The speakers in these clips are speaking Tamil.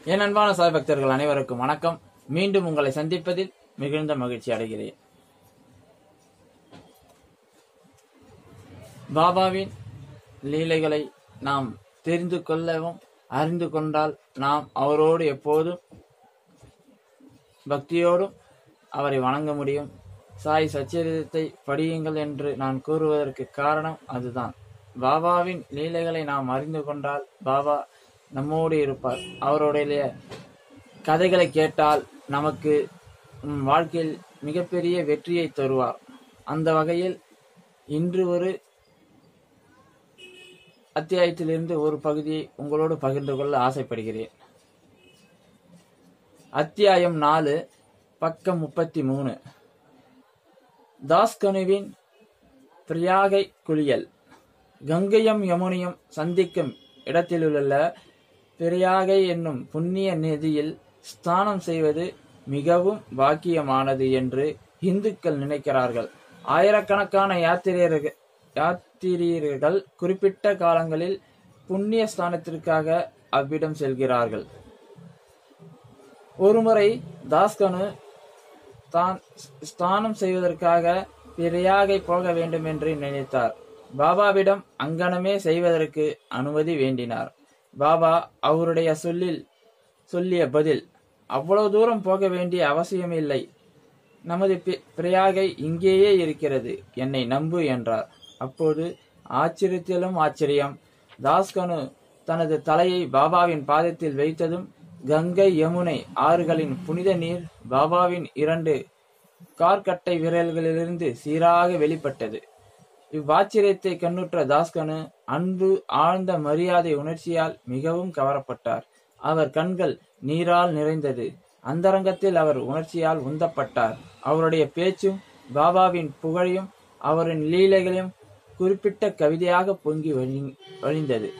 என் அன்பான சாய் பக்தர்கள் அனைவருக்கும் வணக்கம் மீண்டும் உங்களை சந்திப்பதில் மிகுந்த மகிழ்ச்சி அடைகிறேன் பாபாவின் லீலைகளை நாம் தெரிந்து கொள்ளவும் அறிந்து கொண்டால் நாம் அவரோடு எப்போதும் பக்தியோடும் அவரை வணங்க முடியும் சாய் சச்சரிதத்தை படியுங்கள் என்று நான் கூறுவதற்கு காரணம் அதுதான் பாபாவின் லீலைகளை நாம் அறிந்து கொண்டால் பாபா நம்மோடு இருப்பார் அவருடைய கதைகளை கேட்டால் நமக்கு ம், வாழ்க்கையில் மிகப்பெரிய வெற்றியை தருவார் அந்த வகையில் இன்று ஒரு அத்தியாயத்திலிருந்து ஒரு பகுதியை உங்களோடு பகிர்ந்து கொள்ள ஆசைப்படுகிறேன் அத்தியாயம் நாலு பக்கம் முப்பத்தி மூணு தாஸ்கனுவின் பிரியாகை குளியல் கங்கையும் யமுனையும் சந்திக்கும் இடத்திலுள்ள பிரியாகை என்னும் புண்ணிய நதியில் ஸ்நானம் செய்வது மிகவும் பாக்கியமானது என்று இந்துக்கள் நினைக்கிறார்கள் ஆயிரக்கணக்கான யாத்திரியர்கள் யாத்திரியர்கள் குறிப்பிட்ட காலங்களில் புண்ணிய ஸ்தானத்திற்காக அவ்விடம் செல்கிறார்கள் ஒருமுறை தாஸ்கனு தான் ஸ்நானம் செய்வதற்காக பிரியாகை போக வேண்டும் என்று நினைத்தார் பாபாவிடம் அங்கனமே செய்வதற்கு அனுமதி வேண்டினார் பாபா அவருடைய சொல்லில் சொல்லிய பதில் அவ்வளவு தூரம் போக வேண்டிய அவசியமில்லை நமது பி- பிரியாகை இங்கேயே இருக்கிறது என்னை நம்பு என்றார் அப்போது ஆச்சரியத்திலும் ஆச்சரியம் தாஸ்கனு தனது தலையை பாபாவின் பாதத்தில் வைத்ததும் கங்கை யமுனை ஆறுகளின் புனித நீர் பாபாவின் இரண்டு கார்கட்டை விரல்களிலிருந்து சீராக வெளிப்பட்டது இவ்வாச்சரியத்தை கண்ணுற்ற தாஸ்கனு அன்பு ஆழ்ந்த மரியாதை உணர்ச்சியால் மிகவும் கவரப்பட்டார் அவர் கண்கள் நீரால் நிறைந்தது அந்தரங்கத்தில் அவர் உணர்ச்சியால் உந்தப்பட்டார் அவருடைய பேச்சும் பாபாவின் புகழையும் அவரின் லீலைகளையும் குறிப்பிட்ட கவிதையாக பொங்கி வழி- வழிந்தது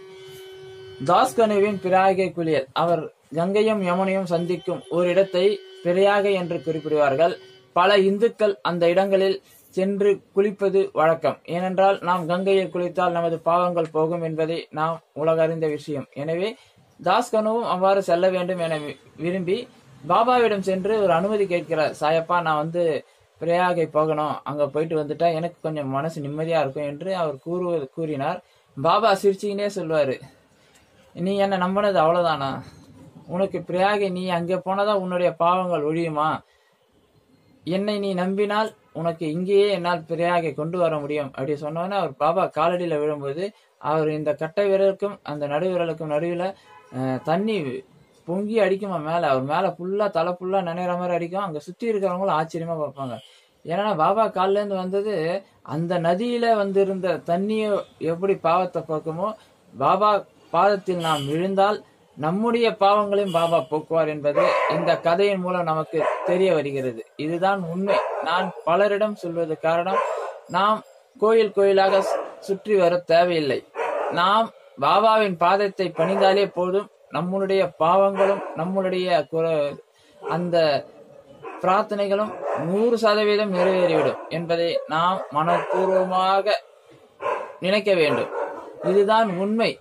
தாஸ்கனுவின் பிராயகை குளியல் அவர் கங்கையும் யமுனையும் சந்திக்கும் ஒரு இடத்தை பிரையாகை என்று குறிப்பிடுவார்கள் பல இந்துக்கள் அந்த இடங்களில் சென்று குளிப்பது வழக்கம் ஏனென்றால் நாம் கங்கையில் குளித்தால் நமது பாவங்கள் போகும் என்பதை நாம் உலகறிந்த விஷயம் எனவே தாஸ்கனுவும் அவ்வாறு செல்ல வேண்டும் என வி- விரும்பி பாபாவிடம் சென்று ஒரு அனுமதி கேட்கிறார் சாயப்பா நான் வந்து பிரயாகை போகணும் அங்க போயிட்டு வந்துட்டா எனக்கு கொஞ்சம் மனசு நிம்மதியா இருக்கும் என்று அவர் கூறுவது கூறினார் பாபா சிரிச்சுக்கினே சொல்லுவாரு நீ என்ன நம்பினது அவ்வளவுதானா உனக்கு பிரியாகை நீ அங்கே போனதா உன்னுடைய பாவங்கள் ஒழியுமா என்னை நீ நம்பினால் உனக்கு இங்கேயே என்னால் பிரியாகை கொண்டு வர முடியும் அப்படி சொன்னோன்னே அவர் பாபா காலடியில விழும்போது அவர் இந்த கட்டை விரலுக்கும் அந்த நடுவிரலுக்கும் நடுவில் தண்ணி பொங்கி அடிக்குமா மேல அவர் மேல ஃபுல்லா தலை ஃபுல்லா நினைற மாதிரி அடிக்கும் அங்க சுத்தி இருக்கிறவங்களும் ஆச்சரியமா பார்ப்பாங்க ஏன்னா பாபா கால்ல இருந்து வந்தது அந்த நதியில வந்திருந்த தண்ணிய எப்படி பாவத்தை போக்குமோ பாபா பாதத்தில் நாம் விழுந்தால் நம்முடைய பாவங்களையும் பாபா போக்குவார் என்பது இந்த கதையின் மூலம் நமக்கு தெரிய வருகிறது இதுதான் உண்மை நான் பலரிடம் சொல்வது காரணம் நாம் கோயில் கோயிலாக சு- சுற்றி வர தேவையில்லை நாம் பாபாவின் பாதத்தை பணிந்தாலே போதும் நம்மளுடைய பாவங்களும் நம்மளுடைய குற- அந்த பிரார்த்தனைகளும் நூறு சதவீதம் நிறைவேறிவிடும் என்பதை நாம் மனப்பூர்வமாக நினைக்க வேண்டும் இதுதான் உண்மை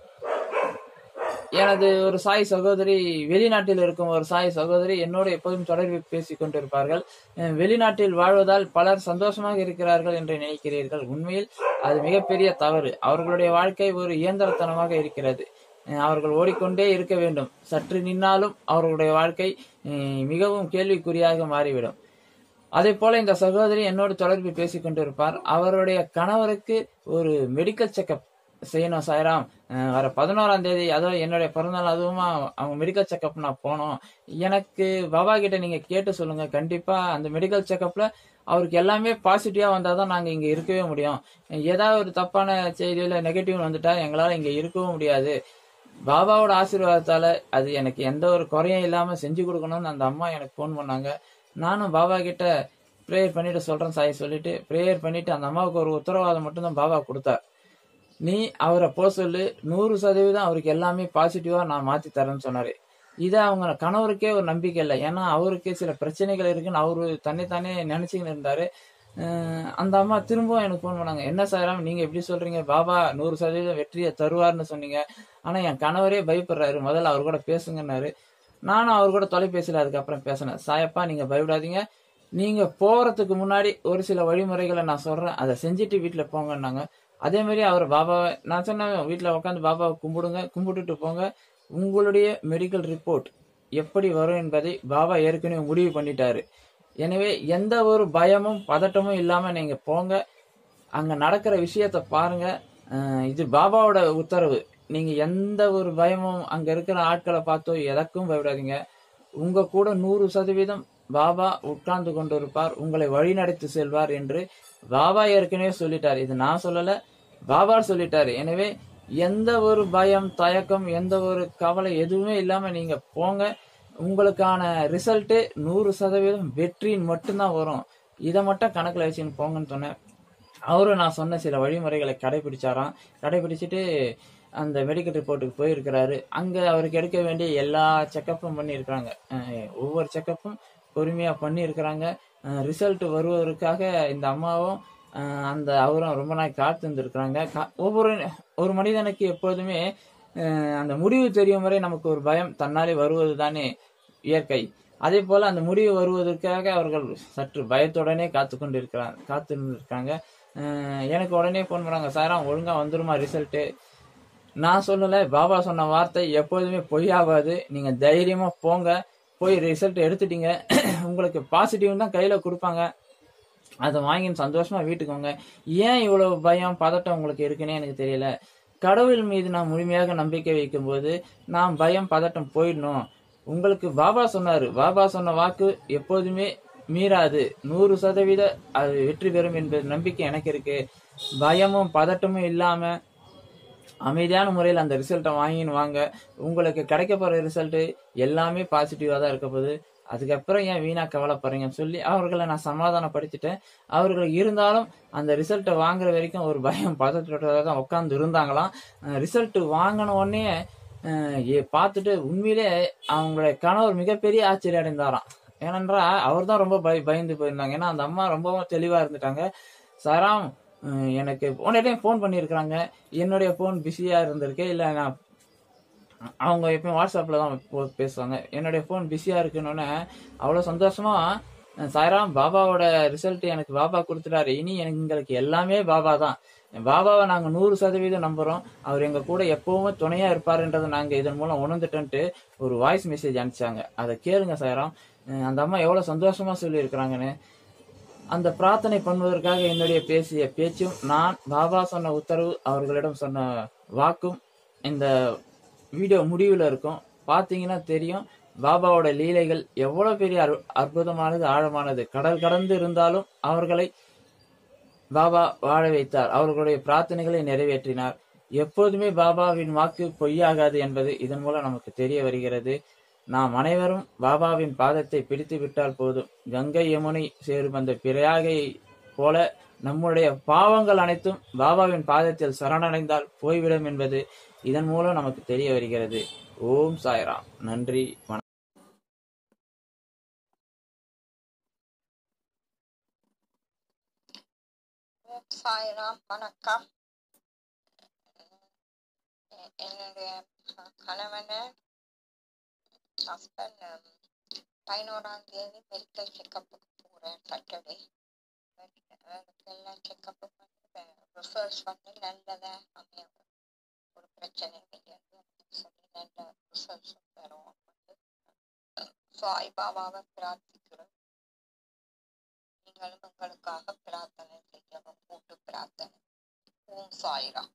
எனது ஒரு சாய் சகோதரி வெளிநாட்டில் இருக்கும் ஒரு சாய் சகோதரி என்னோடு எப்போதும் தொடர்பில் பேசிக் கொண்டிருப்பார்கள் அஹ் வெளிநாட்டில் வாழ்வதால் பலர் சந்தோஷமாக இருக்கிறார்கள் என்று நினைக்கிறீர்கள் உண்மையில் அது மிகப்பெரிய தவறு அவர்களுடைய வாழ்க்கை ஒரு இயந்திரத்தனமாக இருக்கிறது அஹ் அவர்கள் ஓடிக்கொண்டே இருக்க வேண்டும் சற்று நின்னாலும் அவர்களுடைய வாழ்க்கை அஹ் மிகவும் கேள்விக்குறியாக மாறிவிடும் அதே போல இந்த சகோதரி என்னோடு தொடர்பில் பேசிக் கொண்டிருப்பார் அவருடைய கணவருக்கு ஒரு மெடிக்கல் செக்கப் செய்யணும் சாய்ராம் அஹ் வர பதினோராம் தேதி அதுவும் என்னுடைய பிறந்தநாள் அதுவுமா அவங்க மெடிக்கல் செக்கப் நான் போனோம் எனக்கு பாபா கிட்ட நீங்க கேட்டு சொல்லுங்க கண்டிப்பா அந்த மெடிக்கல் செக்கப்ல அவருக்கு எல்லாமே பாசிட்டிவா வந்தாதான் நாங்க இங்க இருக்கவே முடியும் ஏதாவது ஒரு தப்பான செய்தியில நெகட்டிவ் வந்துட்டா எங்களால இங்க இருக்கவும் முடியாது பாபாவோட ஆசீர்வாதத்தால அது எனக்கு எந்த ஒரு குறையும் இல்லாம செஞ்சு கொடுக்கணும்னு அந்த அம்மா எனக்கு ஃபோன் பண்ணாங்க நானும் பாபா கிட்ட ப்ரேயர் பண்ணிட்டு சொல்றேன் சாய் சொல்லிட்டு ப்ரேயர் பண்ணிட்டு அந்த அம்மாவுக்கு ஒரு உத்தரவாதம் மட்டும்தான் பாபா கொடுத்தார் நீ அவரை போக சொல்லு நூறு சதவீதம் அவருக்கு எல்லாமே பாசிட்டிவா நான் மாத்தி தரேன்னு சொன்னாரு இதை அவங்க கணவருக்கே ஒரு நம்பிக்கை இல்லை ஏன்னா அவருக்கு சில பிரச்சனைகள் இருக்குன்னு அவரு தன்னைத்தானே நினைச்சுக்கின்னு இருந்தாரு அஹ் அந்த அம்மா திரும்பவும் எனக்கு ஃபோன் பண்ணாங்க என்ன சாராம் நீங்க எப்படி சொல்றீங்க பாபா நூறு சதவீதம் வெற்றியை தருவார்னு சொன்னீங்க ஆனா என் கணவரே பயப்படுறாரு முதல்ல அவர் கூட பேசுங்கன்னாரு நானும் அவர் கூட தொலைபேசியில் அதுக்கப்புறம் பேசினேன் சாயப்பா நீங்க பயப்படாதீங்க நீங்க போறதுக்கு முன்னாடி ஒரு சில வழிமுறைகளை நான் சொல்றேன் அதை செஞ்சுட்டு வீட்டுல போங்கன்னாங்க அதே மாதிரி அவர் பாபாவை நான் சொன்னேன் வீட்டுல உட்காந்து பாபாவை கும்பிடுங்க கும்பிட்டுட்டு போங்க உங்களுடைய மெடிக்கல் ரிப்போர்ட் எப்படி வரும் என்பதை பாபா ஏற்கனவே முடிவு பண்ணிட்டாரு எனவே எந்த ஒரு பயமும் பதட்டமும் இல்லாம நீங்க போங்க அங்க நடக்கிற விஷயத்த பாருங்க அஹ் இது பாபாவோட உத்தரவு நீங்க எந்த ஒரு பயமும் அங்க இருக்கிற ஆட்களை பார்த்தோ எதற்கும் பயப்படாதீங்க உங்க கூட நூறு சதவீதம் பாபா உட்கார்ந்து கொண்டிருப்பார் உங்களை வழிநடத்தி செல்வார் என்று பாபா ஏற்கனவே சொல்லிட்டார் இது நான் சொல்லல பாபா சொல்லிட்டாரு எனவே எந்த ஒரு பயம் தயக்கம் எந்த ஒரு கவலை எதுவுமே இல்லாம நீங்க போங்க உங்களுக்கான ரிசல்ட் நூறு சதவீதம் வெற்றின்னு மட்டும்தான் வரும் இதை மட்டும் கணக்குல வச்சுன்னு போங்கன்னு சொன்னேன் அவரும் நான் சொன்ன சில வழிமுறைகளை கடைபிடிச்சாராம் கடைபிடிச்சிட்டு அந்த மெடிக்கல் ரிப்போர்ட்டுக்கு போயிருக்கிறாரு அங்க அவருக்கு எடுக்க வேண்டிய எல்லா செக்கப்பும் பண்ணியிருக்கிறாங்க அஹ் ஒவ்வொரு செக்கப்பும் பொறுமையா பண்ணியிருக்கிறாங்க ரிசல்ட் வருவதற்காக இந்த அம்மாவும் அஹ் அந்த அவரும் ரொம்ப நாள் காத்து இருந்திருக்கிறாங்க கா- ஒவ்வொரு ஒரு மனிதனுக்கு எப்போதுமே அஹ் அந்த முடிவு தெரியும் வரை நமக்கு ஒரு பயம் தன்னாலே வருவது தானே இயற்கை அதே போல அந்த முடிவு வருவதற்காக அவர்கள் சற்று பயத்துடனே காத்து கொண்டு இருக்கிறாங்க காத்து இருக்காங்க எனக்கு உடனே ஃபோன் பண்ணாங்க சாராம் ஒழுங்கா வந்துருமா ரிசல்ட்டு நான் சொல்லல பாபா சொன்ன வார்த்தை எப்போதுமே பொய்யாகாது நீங்க தைரியமா போங்க போய் ரிசல்ட் எடுத்துட்டீங்க உங்களுக்கு பாசிட்டிவ் தான் கையில கொடுப்பாங்க அதை வாங்கின்னு சந்தோஷமா வீட்டுக்கு வாங்க ஏன் இவ்வளவு பயம் பதட்டம் உங்களுக்கு இருக்குன்னே எனக்கு தெரியல கடவுள் மீது நான் முழுமையாக நம்பிக்கை வைக்கும்போது நான் பயம் பதட்டம் போயிடணும் உங்களுக்கு பாபா சொன்னாரு பாபா சொன்ன வாக்கு எப்போதுமே மீறாது நூறு சதவீத அது வெற்றி பெறும் என்பது நம்பிக்கை எனக்கு இருக்கு பயமும் பதட்டமும் இல்லாம அமைதியான முறையில் அந்த ரிசல்ட்டை வாங்கின்னு வாங்க உங்களுக்கு கிடைக்க போற ரிசல்ட் எல்லாமே பாசிட்டிவா தான் இருக்க போகுது அதுக்கப்புறம் ஏன் வீணா கவலைப்படுறீங்கன்னு சொல்லி அவர்களை நான் சமாதானப்படுத்திட்டேன் அவர்கள் இருந்தாலும் அந்த ரிசல்ட்டை வாங்குற வரைக்கும் ஒரு பயம் பதற்றத்தோட தான் உட்காந்து இருந்தாங்களாம் ரிசல்ட் வாங்கின உடனே அஹ், ஏ- பார்த்துட்டு உண்மையிலே அவங்களுடைய கணவர் மிகப்பெரிய ஆச்சரியம் அடைந்தாராம் ஏனென்றா அவர் தான் ரொம்ப பய பயந்து போயிருந்தாங்க ஏன்னா அந்த அம்மா ரொம்பவும் தெளிவா இருந்துட்டாங்க சாராம் அஹ், எனக்கு போன டைம் ஃபோன் பண்ணியிருக்கிறாங்க என்னுடைய ஃபோன் பிஸியா இருந்திருக்கு இல்லை நான் அவங்க எப்பயும் வாட்ஸ்அப்ல தான் போ- பேசுவாங்க என்னுடைய ஃபோன் பிஸியா இருக்குன்னு அவ்வளவு சந்தோஷமா அஹ் சாய்ராம் பாபாவோட ரிசல்ட் எனக்கு பாபா கொடுத்துட்டாரு இனி எனக்கு எங்களுக்கு எல்லாமே பாபா தான் பாபாவை நாங்க நூறு சதவீதம் நம்புறோம் அவர் எங்க கூட எப்பவுமே துணையா இருப்பாருன்றதை நாங்க இதன் மூலம் உணர்ந்துட்டோன்ட்டு ஒரு வாய்ஸ் மெசேஜ் அனுப்பிச்சாங்க அதை கேளுங்க சாய்ராம் அஹ் அந்த அம்மா எவ்வளவு சந்தோஷமா சொல்லி இருக்கிறாங்கன்னு அந்த பிரார்த்தனை பண்ணுவதற்காக என்னுடைய பேசிய பேச்சும் நான் பாபா சொன்ன உத்தரவு அவர்களிடம் சொன்ன வாக்கும் இந்த வீடியோ முடிவில் இருக்கும் பார்த்தீங்கன்னா தெரியும் பாபாவோட லீலைகள் எவ்வளவு பெரிய அற்பு- அற்புதமானது ஆழமானது கடல் கடந்து இருந்தாலும் அவர்களை பாபா வாழ வைத்தார் அவர்களுடைய பிரார்த்தனைகளை நிறைவேற்றினார் எப்போதுமே பாபாவின் வாக்கு பொய்யாகாது என்பது இதன் மூலம் நமக்கு தெரிய வருகிறது நாம் அனைவரும் பாபாவின் பாதத்தை பிடித்து விட்டால் போதும் கங்கை யமுனை சேரும் அந்த பிரயாகை போல நம்முடைய பாவங்கள் அனைத்தும் பாபாவின் பாதத்தில் சரணடைந்தால் போய்விடும் என்பது இதன் மூலம் நமக்கு தெரிய வருகிறது ஓம் சாய்ராம் நன்றி வணக்கம் ஓம் சாய்ராம் வணக்கம் எ- என்னுடைய க- கணவனை ஹஸ்பண்ட் பதினோராம் தேதி மெடிக்கல் செக்கப்புக்கு போகிறேன் சாட்டர்டே அவருக்கு எல்லாம் செக்கப்பு பண்ணி ரிசல்ட்ஸ் வந்து நல்லதா அமையும் ஒரு பிரச்சனை கிடையாது அப்படின்னு சொல்லி நல்ல ரிசல்ட்ஸ் தரும் சாய்பாபாவை பிரார்த்திக்கிறோம் நீங்களும் உங்களுக்காக பிரார்த்தனை செய்யவும் கூட்டு பிரார்த்தனை ஓம் சாய்ராம்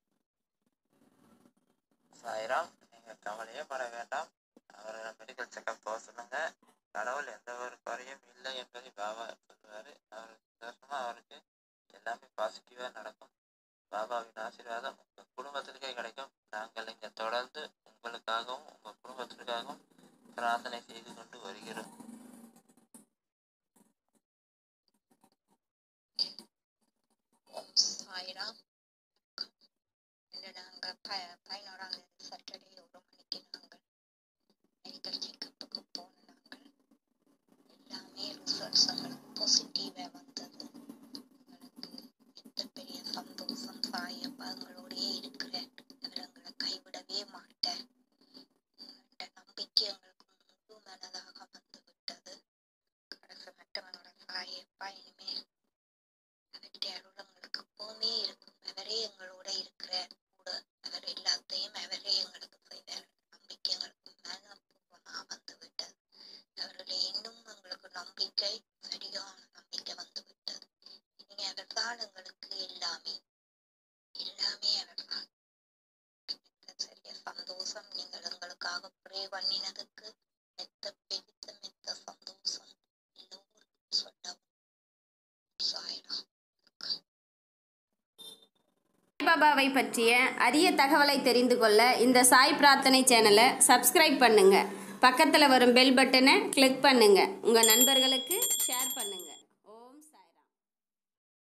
சாய்ராம் நீங்க கவலையே பட வேண்டாம் அவரை மெடிக்கல் செக்அப் போக சொல்லுங்க கடவுள் எந்த ஒரு குறையும் இல்லை என்பதை பாபா சொல்லுவாரு அவர் சந்தோஷமா அவருக்கு எல்லாமே பாசிட்டிவா நடக்கும் பாபாவின் ஆசீர்வாதம் உங்க குடும்பத்திற்கே கிடைக்கும் நாங்கள் இங்க தொடர்ந்து உங்களுக்காகவும் உங்க குடும்பத்திற்காகவும் பிரார்த்தனை செய்து கொண்டு வருகிறோம் ஓம் சாய்ராம் இல்லை நாங்கள் ப பதினோராம் தேதி சாட்டர்டே ஒரு மணிக்கு நாங்கள் மெடிக்கல் செக்கப்புக்கு போன நாங்கள் எல்லாமே ரிசல்ட்ஸ் எங்களுக்கு பாசிட்டிவாக வந்தது எங்களுக்கு எத்த பெரிய சந்தோஷம் சாயப்பா எங்களோடயே இருக்கிற அவர் எங்களை கைவிடவே மாட்டேன் உங்கள்கிட்ட நம்பிக்கை எங்களுக்கு மனதாக வந்து விட்டது கடைசி மட்டும் எங்களை சாயப்பா இனிமேல் அவற்றை அருள் எங்களுக்கு எப்பவுமே இருக்கும் அவரே எங்களோட இருக்கிறார் கூட அவர் எல்லாத்தையும் அவரே எங்களுக்கு செய்வார் நம்பிக்கை எங்களுக்கு மனப்பூர்வமா வந்து விட்டது அவருடைய இன்னும் எங்களுக்கு நம்பிக்கை சரியான நம்பிக்கை வந்து விட்டது இனி அவர்தான் எங்களுக்கு எல்லாமே எல்லாமே அவர்தான் மிக்க சரிய சந்தோஷம் நீங்கள் எங்களுக்காக ப்ரே பண்ணினதுக்கு மெத்த பெருத்த மெத்த சந்தோஷம் எல்லோருக்கும் சொல்லவும் சாயிரம் சாய்பாபாவை பற்றிய அரிய தகவலை தெரிந்து கொள்ள இந்த சாய் பிரார்த்தனை சேனலை சப்ஸ்கிரைப் பண்ணுங்க பக்கத்தில் வரும் பெல் பட்டனை கிளிக் பண்ணுங்க உங்கள் நண்பர்களுக்கு